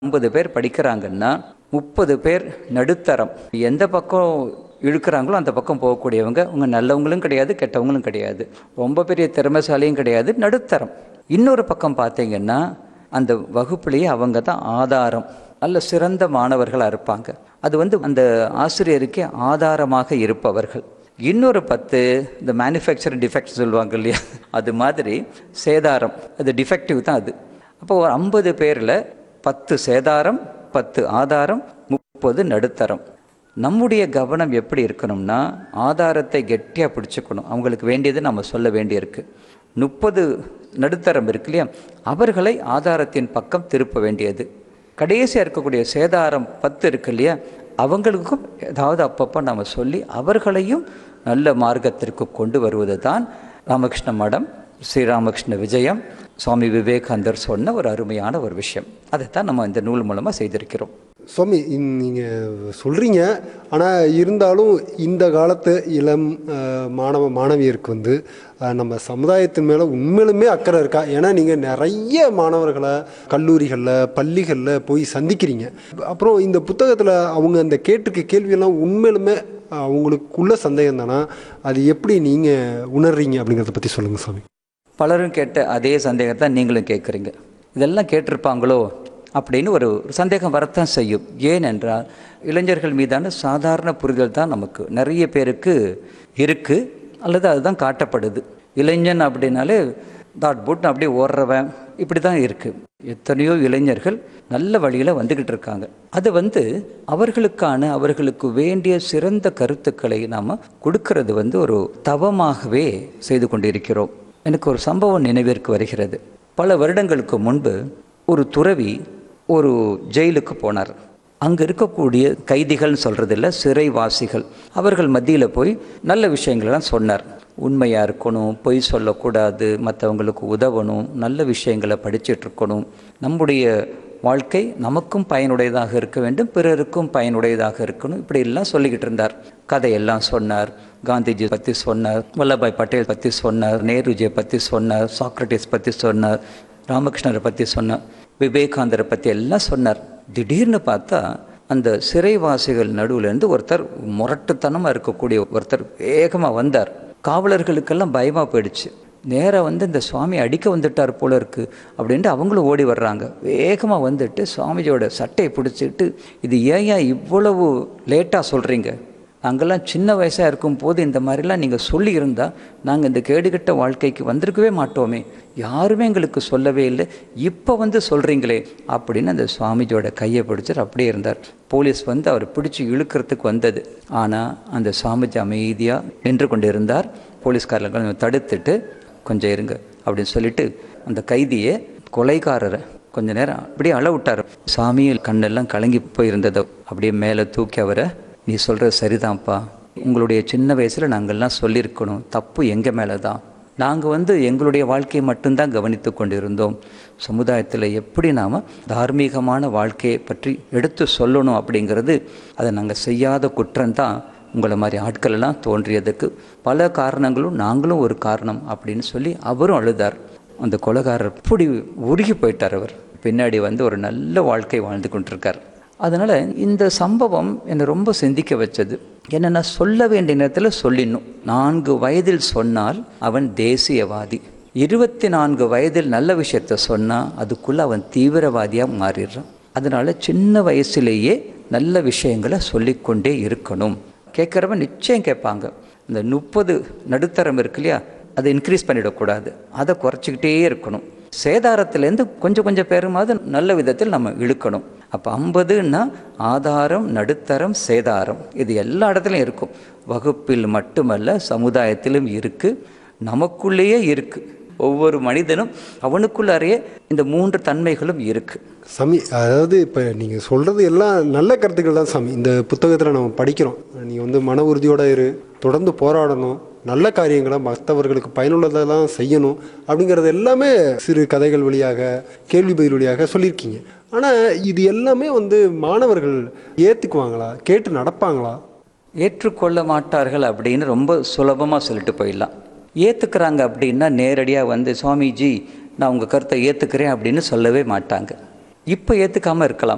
ஐம்பது பேர் படிக்கிறாங்கன்னா முப்பது பேர் நடுத்தரம் எந்த பக்கம் இழுக்கிறாங்களோ அந்த பக்கம் போகக்கூடியவங்க அவங்க நல்லவங்களும் கிடையாது கெட்டவங்களும் கிடையாது ரொம்ப பெரிய திறமைசாலியும் கிடையாது நடுத்தரம் இன்னொரு பக்கம் பார்த்தீங்கன்னா அந்த வகுப்புலேயே அவங்க தான் ஆதாரம் நல்ல சிறந்த மாணவர்களாக இருப்பாங்க அது வந்து அந்த ஆசிரியருக்கே ஆதாரமாக இருப்பவர்கள் இன்னொரு பத்து இந்த மேனுஃபேக்சர் டிஃபெக்ட் சொல்லுவாங்க இல்லையா அது மாதிரி சேதாரம் அது டிஃபெக்டிவ் தான் அது அப்போ ஒரு ஐம்பது பேரில் பத்து சேதாரம் பத்து ஆதாரம் முப்பது நடுத்தரம் நம்முடைய கவனம் எப்படி இருக்கணும்னா ஆதாரத்தை கெட்டியாக பிடிச்சுக்கணும் அவங்களுக்கு வேண்டியது நம்ம சொல்ல வேண்டியிருக்கு முப்பது நடுத்தரம் இருக்கு இல்லையா அவர்களை ஆதாரத்தின் பக்கம் திருப்ப வேண்டியது கடைசியாக இருக்கக்கூடிய சேதாரம் பத்து இருக்கு இல்லையா அவங்களுக்கும் ஏதாவது அப்பப்போ நம்ம சொல்லி அவர்களையும் நல்ல மார்க்கத்திற்கு கொண்டு வருவது தான் ராமகிருஷ்ண மடம் ஸ்ரீராமகிருஷ்ண விஜயம் சுவாமி விவேகானந்தர் சொன்ன ஒரு அருமையான ஒரு விஷயம் அதைத்தான் நம்ம இந்த நூல் மூலமாக செய்திருக்கிறோம் சுவாமி நீங்கள் சொல்கிறீங்க ஆனால் இருந்தாலும் இந்த காலத்து இளம் அஹ், மாணவ மாணவியருக்கு வந்து அஹ், நம்ம சமுதாயத்தின் மேலே உண்மையிலுமே அக்கறை இருக்கா ஏன்னா நீங்கள் நிறைய மாணவர்களை கல்லூரிகளில் பள்ளிகளில் போய் சந்திக்கிறீங்க அப்புறம் இந்த புத்தகத்தில் அவங்க அந்த கேட்டிருக்க கேள்வியெல்லாம் உண்மையிலுமே அவங்களுக்குள்ள சந்தேகம் தானா அது எப்படி நீங்கள் உணர்றீங்க அப்படிங்கிறத பற்றி சொல்லுங்கள் சுவாமி பலரும் கேட்ட அதே சந்தேகத்தை நீங்களும் கேட்குறீங்க இதெல்லாம் கேட்டிருப்பாங்களோ அப்படின்னு ஒரு ஒரு சந்தேகம் வரத்தான் செய்யும் ஏனென்றால் இளைஞர்கள் மீதான சாதாரண புரிதல் தான் நமக்கு நிறைய பேருக்கு இருக்குது அல்லது அதுதான் காட்டப்படுது இளைஞன் அப்படின்னாலே தாட் புட் அப்படியே ஓடுறவன் இப்படி தான் இருக்குது எத்தனையோ இளைஞர்கள் நல்ல வழியில் வந்துக்கிட்டு இருக்காங்க அது வந்து அவர்களுக்கான அவர்களுக்கு வேண்டிய சிறந்த கருத்துக்களை நாம் கொடுக்கறது வந்து ஒரு தவமாகவே செய்து கொண்டிருக்கிறோம் எனக்கு ஒரு சம்பவம் நினைவிற்கு வருகிறது பல வருடங்களுக்கு முன்பு ஒரு துறவி ஒரு ஜெயிலுக்கு போனார் அங்கே இருக்கக்கூடிய கைதிகள்னு சொல்கிறது இல்லை சிறைவாசிகள் அவர்கள் மத்தியில் போய் நல்ல விஷயங்களெல்லாம் சொன்னார் உண்மையாக இருக்கணும் பொய் சொல்லக்கூடாது மற்றவங்களுக்கு உதவணும் நல்ல விஷயங்களை படிச்சிட்டு இருக்கணும் நம்முடைய வாழ்க்கை நமக்கும் பயனுடையதாக இருக்க வேண்டும் பிறருக்கும் பயனுடையதாக இருக்கணும் இப்படி எல்லாம் சொல்லிக்கிட்டு இருந்தார் கதையெல்லாம் சொன்னார் காந்திஜி பற்றி சொன்னார் வல்லபாய் பட்டேல் பற்றி சொன்னார் நேருஜியை பற்றி சொன்னார் சாக்ரட்டிஸ் பற்றி சொன்னார் ராமகிருஷ்ணரை பற்றி சொன்னார் விவேகானந்தரை பற்றி எல்லாம் சொன்னார் திடீர்னு பார்த்தா அந்த சிறைவாசிகள் நடுவுலேருந்து ஒருத்தர் முரட்டுத்தனமாக இருக்கக்கூடிய ஒருத்தர் வேகமாக வந்தார் காவலர்களுக்கெல்லாம் பயமாக போயிடுச்சு நேராக வந்து இந்த சுவாமி அடிக்க வந்துட்டார் போல இருக்கு அப்படின்ட்டு அவங்களும் ஓடி வர்றாங்க வேகமாக வந்துட்டு சுவாமிஜியோட சட்டையை பிடிச்சிட்டு இது ஏன் ஏன் இவ்வளவு லேட்டாக சொல்கிறீங்க நாங்கள்லாம் சின்ன வயசாக இருக்கும் போது இந்த மாதிரிலாம் நீங்கள் சொல்லியிருந்தா நாங்கள் இந்த கேடுகட்ட வாழ்க்கைக்கு வந்திருக்கவே மாட்டோமே யாருமே எங்களுக்கு சொல்லவே இல்லை இப்போ வந்து சொல்கிறீங்களே அப்படின்னு அந்த சுவாமிஜியோட கையை பிடிச்சிட்டு அப்படியே இருந்தார் போலீஸ் வந்து அவர் பிடிச்சி இழுக்கிறதுக்கு வந்தது ஆனால் அந்த சுவாமிஜி அமைதியாக நின்று கொண்டு இருந்தார் போலீஸ்காரர்கள் தடுத்துட்டு கொஞ்சம் இருங்க அப்படின்னு சொல்லிட்டு அந்த கைதியை கொலைகாரரை கொஞ்ச நேரம் அப்படியே அள விட்டார் சாமியில் கண்ணெல்லாம் கலங்கி போயிருந்ததோ அப்படியே மேலே தூக்கி அவரை நீ சொல்கிறது சரிதான்ப்பா உங்களுடைய சின்ன வயசில் நாங்கள்லாம் சொல்லியிருக்கணும் தப்பு எங்கள் மேலே தான் நாங்கள் வந்து எங்களுடைய வாழ்க்கையை மட்டும்தான் கவனித்து கொண்டிருந்தோம் சமுதாயத்தில் எப்படி நாம் தார்மீகமான வாழ்க்கையை பற்றி எடுத்து சொல்லணும் அப்படிங்கிறது அதை நாங்கள் செய்யாத குற்றம்தான் உங்களை மாதிரி ஆட்கள் எல்லாம் தோன்றியதுக்கு பல காரணங்களும் நாங்களும் ஒரு காரணம் அப்படின்னு சொல்லி அவரும் அழுதார் அந்த கொலைகாரர் இப்படி உருகி போயிட்டார் அவர் பின்னாடி வந்து ஒரு நல்ல வாழ்க்கை வாழ்ந்து கொண்டிருக்கார் அதனால் இந்த சம்பவம் என்னை ரொம்ப சிந்திக்க வச்சது என்னென்னா சொல்ல வேண்டிய நேரத்தில் சொல்லிடணும் நான்கு வயதில் சொன்னால் அவன் தேசியவாதி இருபத்தி நான்கு வயதில் நல்ல விஷயத்த சொன்னால் அதுக்குள்ளே அவன் தீவிரவாதியாக மாறிடுறான் அதனால் சின்ன வயசுலேயே நல்ல விஷயங்களை சொல்லிக்கொண்டே இருக்கணும் கேட்குறவன் நிச்சயம் கேட்பாங்க இந்த முப்பது நடுத்தரம் இருக்கு இல்லையா அதை இன்க்ரீஸ் பண்ணிடக்கூடாது அதை குறைச்சிக்கிட்டே இருக்கணும் சேதாரத்திலேருந்து கொஞ்சம் கொஞ்சம் பேருமாவது நல்ல விதத்தில் நம்ம இழுக்கணும் அப்போ ஐம்பதுன்னா ஆதாரம் நடுத்தரம் சேதாரம் இது எல்லா இடத்துலையும் இருக்கும் வகுப்பில் மட்டுமல்ல சமுதாயத்திலும் இருக்குது நமக்குள்ளேயே இருக்குது ஒவ்வொரு மனிதனும் அவனுக்குள்ளாரையே இந்த மூன்று தன்மைகளும் இருக்குது சாமி அதாவது இப்போ நீங்கள் சொல்கிறது எல்லாம் நல்ல கருத்துக்கள் தான் சாமி இந்த புத்தகத்தில் நம்ம படிக்கிறோம் நீ வந்து மன உறுதியோட இரு தொடர்ந்து போராடணும் நல்ல காரியங்களை மற்றவர்களுக்கு பயனுள்ளதெல்லாம் செய்யணும் அப்படிங்கிறது எல்லாமே சிறு கதைகள் வழியாக கேள்வி பதில் வழியாக சொல்லியிருக்கீங்க ஆனால் இது எல்லாமே வந்து மாணவர்கள் ஏற்றுக்குவாங்களா கேட்டு நடப்பாங்களா ஏற்றுக்கொள்ள மாட்டார்கள் அப்படின்னு ரொம்ப சுலபமாக சொல்லிட்டு போயிடலாம் ஏற்றுக்கிறாங்க அப்படின்னா நேரடியாக வந்து சுவாமிஜி நான் உங்கள் கருத்தை ஏற்றுக்கிறேன் அப்படின்னு சொல்லவே மாட்டாங்க இப்போ ஏற்றுக்காமல் இருக்கலாம்